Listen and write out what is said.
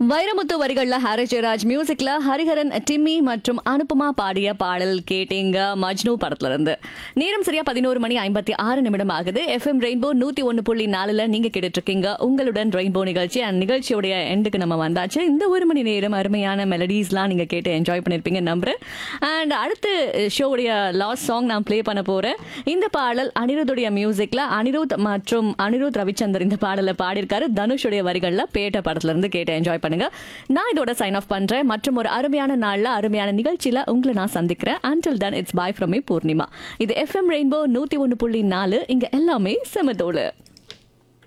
வைரமுத்து வரிகள்ல ஹாரி ஜெயராஜ் மியூசிக்ல ஹரிஹரன் டிம்மி மற்றும் அனுபமா பாடிய பாடல் கேட்டீங்க மஜ்னு படத்துல இருந்து நேரம் சரியா பதினோரு மணி ஐம்பத்தி ஆறு நிமிடம் ஆகுது எஃப்எம் ரெயின்போ நூத்தி ஒன்னு புள்ளி நாலுல நீங்க கேட்டுட்டு இருக்கீங்க உங்களுடன் ரெயின்போ நிகழ்ச்சி அண்ட் நிகழ்ச்சியோடைய எண்டுக்கு நம்ம வந்தாச்சு இந்த ஒரு மணி நேரம் அருமையான மெலடிஸ்லாம் நீங்க கேட்டு என்ஜாய் பண்ணிருப்பீங்க நம்புறேன் அண்ட் அடுத்து ஷோவுடைய லாஸ்ட் சாங் நான் ப்ளே பண்ண போறேன் இந்த பாடல் அனிருத்துடைய மியூசிக்ல அனிருத் மற்றும் அனிருத் ரவிச்சந்தர் இந்த பாடலை பாடியிருக்காரு தனுஷுடைய வரிகள்ல பேட்ட படத்துல இருந்து கேட்டு என்ஜாய் பண்ணுங்க நான் இதோட சைன் ஆஃப் பண்றேன் மற்றும் ஒரு அருமையான நாள்ல அருமையான நிகழ்ச்சியில உங்களை நான் சந்திக்கிறேன் until then it's bye from Poornima இது எஃப்எம் ரெயின்போ நூத்தி ஒன்னு புள்ளி நாலு இங்க எல்லாமே செமதோடு